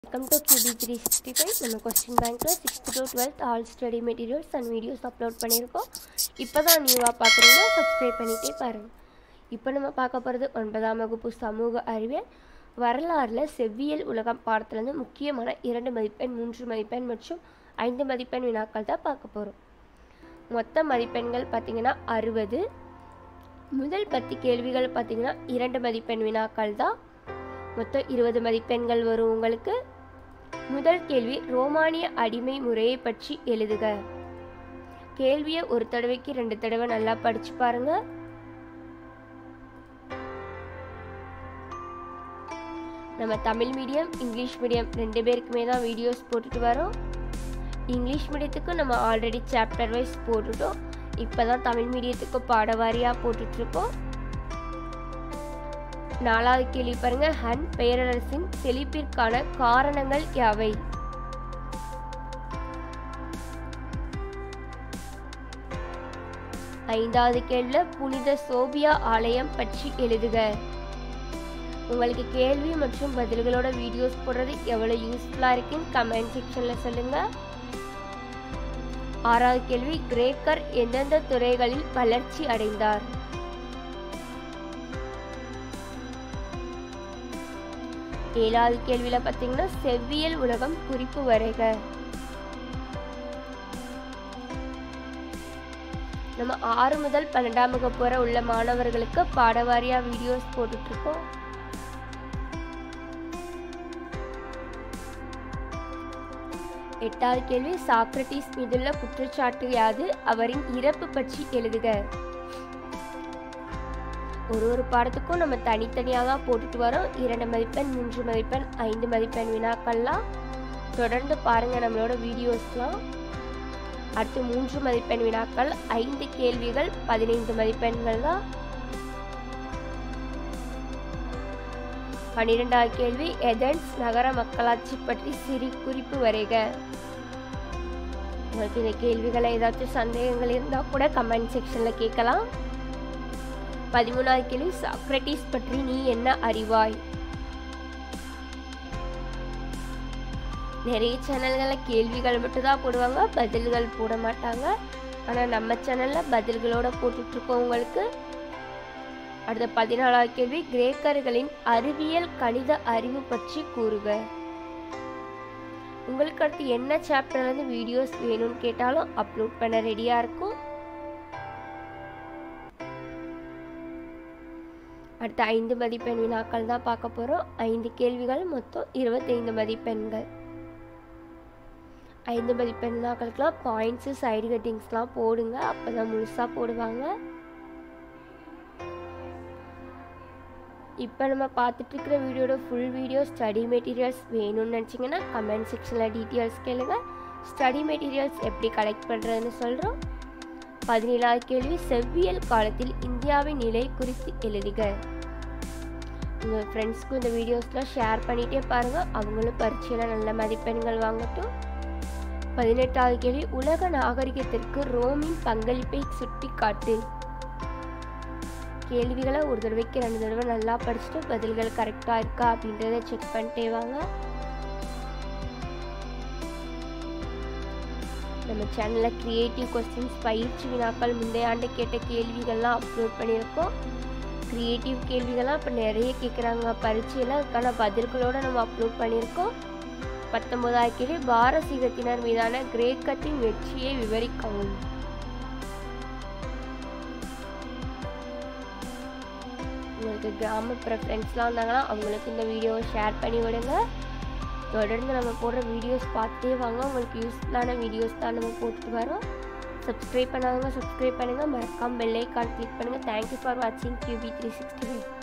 welcome to QB three sixty five நம்ம question பேங்க்கில் sixth to twelfth all study materials and videos upload பண்ணியிருக்கோம் இப்போ தான் நியூவாக பார்க்குறீங்கன்னா சப்ஸ்கிரைப் பண்ணிகிட்டே பாருங்கள் இப்போ நம்ம பார்க்க போகிறது ஒன்பதாம் வகுப்பு சமூக அறிவியல் வரலாறில் செவ்வியல் உலகம் பாடத்துலேருந்து முக்கியமான இரண்டு மதிப்பெண் மூன்று மதிப்பெண் மற்றும் ஐந்து மதிப்பெண் வினாக்கள் தான் பார்க்க போகிறோம் மொத்த மதிப்பெண்கள் பார்த்திங்கன்னா அறுபது முதல் பத்து கேள்விகள் பார்த்திங்கன்னா இரண்டு மதிப்பெண் வினாக்கள் தான் மொத்தம் இருபது மதிப்பெண்கள் வரும் உங்களுக்கு முதல் கேள்வி ரோமானிய அடிமை முறையை பற்றி எழுதுக கேள்வியை ஒரு தடவைக்கு ரெண்டு தடவை நல்லா படிச்சு பாருங்க நம்ம தமிழ் மீடியம் இங்கிலீஷ் மீடியம் ரெண்டு பேருக்குமே தான் வீடியோஸ் போட்டுட்டு வரோம் இங்கிலீஷ் மீடியத்துக்கு நம்ம ஆல்ரெடி சாப்டர் வைஸ் போட்டுட்டோம் இப்போ தான் தமிழ் மீடியத்துக்கு பாடவாரியாக போட்டுட்ருக்கோம் நாலாவது கேள்வி பாருங்க ஹன் பேரரசின் செழிப்பிற்கான காரணங்கள் யாவை ஐந்தாவது கேள்வியில் புனித சோபியா ஆலயம் பற்றி எழுதுக உங்களுக்கு கேள்வி மற்றும் பதில்களோட வீடியோஸ் போடுறது எவ்வளோ யூஸ்ஃபுல்லாக இருக்குன்னு கமெண்ட் செக்ஷனில் சொல்லுங்கள் ஆறாவது கேள்வி கிரேக்கர் எந்தெந்த துறைகளில் வளர்ச்சி அடைந்தார் ஏழாவது கேள்வியில் பார்த்தீங்கன்னா செவ்வியல் உலகம் குறிப்பு வரைக நம்ம ஆறு முதல் பன்னெண்டாம் வகுப்பு வரை உள்ள மாணவர்களுக்கு பாடவாரியாக வீடியோஸ் போட்டுட்ருக்கோம் எட்டாவது கேள்வி சாக்ரட்டிஸ் மீதுள்ள குற்றச்சாட்டு யாது அவரின் இறப்பு பற்றி எழுதுக ஒரு ஒரு பாடத்துக்கும் நம்ம தனித்தனியாக தான் போட்டுட்டு வரோம் இரண்டு மதிப்பெண் மூன்று மதிப்பெண் ஐந்து மதிப்பெண் வினாக்கள்லாம் தொடர்ந்து பாருங்கள் நம்மளோட வீடியோஸ்லாம் அடுத்து மூன்று மதிப்பெண் வினாக்கள் ஐந்து கேள்விகள் பதினைந்து மதிப்பெண்கள் தான் பன்னிரெண்டாவது கேள்வி எதன்ஸ் நகர மக்களாட்சி பற்றி சிறு குறிப்பு வரைக உங்களுக்கு இந்த கேள்விகளை ஏதாச்சும் சந்தேகங்கள் இருந்தால் கூட கமெண்ட் செக்ஷனில் கேட்கலாம் பதிமூணாவது கேள்வி சாக்ரட்டிஸ் பற்றி நீ என்ன அறிவாய் நிறைய சேனல்களில் கேள்விகள் மட்டும் தான் போடுவாங்க பதில்கள் போட மாட்டாங்க ஆனால் நம்ம சேனலில் பதில்களோட போட்டுட்ருக்கோம் உங்களுக்கு அடுத்த பதினாலாவது கேள்வி கிரேக்கர்களின் அறிவியல் கணித அறிவு பற்றி கூறுக உங்களுக்கு அடுத்து என்ன சாப்டர்லேருந்து வீடியோஸ் வேணும்னு கேட்டாலும் அப்லோட் பண்ண ரெடியாக இருக்கும் அடுத்த ஐந்து மதிப்பெண் வினாக்கள் தான் பார்க்க போகிறோம் ஐந்து கேள்விகள் மொத்தம் இருபத்தைந்து மதிப்பெண்கள் ஐந்து மதிப்பெண் வினாக்களுக்கெல்லாம் பாயிண்ட்ஸு சைடு கட்டிங்ஸ்லாம் போடுங்க அப்போ தான் முழுசாக போடுவாங்க இப்போ நம்ம பார்த்துட்டு இருக்கிற வீடியோட ஃபுல் வீடியோ ஸ்டடி மெட்டீரியல்ஸ் வேணும்னு நினச்சிங்கன்னா கமெண்ட் செக்ஷனில் டீட்டெயில்ஸ் கேளுங்க ஸ்டடி மெட்டீரியல்ஸ் எப்படி கலெக்ட் பண்ணுறதுன்னு சொல்கிறோம் பதினேழாவது கேள்வி செவ்வியல் காலத்தில் இந்தியாவின் நிலை குறித்து எழுதுக உங்கள் ஃப்ரெண்ட்ஸ்க்கும் இந்த வீடியோஸ்லாம் ஷேர் பண்ணிகிட்டே பாருங்கள் அவங்களும் பரீட்சையில் நல்ல மதிப்பெண்கள் வாங்கட்டும் பதினெட்டாவது கேள்வி உலக நாகரிகத்திற்கு ரோமின் பங்களிப்பை சுட்டி காட்டு கேள்விகளை ஒரு தடவைக்கு ரெண்டு தடவை நல்லா படிச்சுட்டு பதில்கள் கரெக்டாக இருக்கா அப்படின்றத செக் பண்ணிட்டே வாங்க நம்ம சேனலில் க்ரியேட்டிவ் கொஸ்டின்ஸ் பயிற்சி வினாக்கள் முந்தைய ஆண்டு கேட்ட கேள்விகள்லாம் அப்லோட் பண்ணியிருக்கோம் க்ரியேட்டிவ் கேள்விகள்லாம் இப்போ நிறைய கேட்குறாங்க பரீட்சையில் அதுக்கான பதில்களோடு நம்ம அப்லோட் பண்ணியிருக்கோம் பத்தொன்பதாவது கேள்வி பாரசீகத்தினர் மீதான கிரேக்கத்தின் வெற்றியை விவரிக்கவும் உங்களுக்கு கிராமப்புற ஃப்ரெண்ட்ஸ்லாம் இருந்தாங்கன்னா அவங்களுக்கு இந்த வீடியோவை ஷேர் பண்ணி விடுங்க தொடர்ந்து நம்ம போடுற வீடியோஸ் பார்த்தே வாங்க உங்களுக்கு யூஸ்ஃபுல்லான வீடியோஸ் தான் நம்ம போட்டுட்டு வரோம் சப்ஸ்கிரைப் பண்ணாதவங்க சப்ஸ்கிரைப் பண்ணுங்கள் மறக்காம பெல் ஐக்கான் கிளிக் பண்ணுங்கள் தேங்க்யூ ஃபார் வாட்சிங் கியூபி த்ரீ சிக்ஸ்டி ஃபைவ்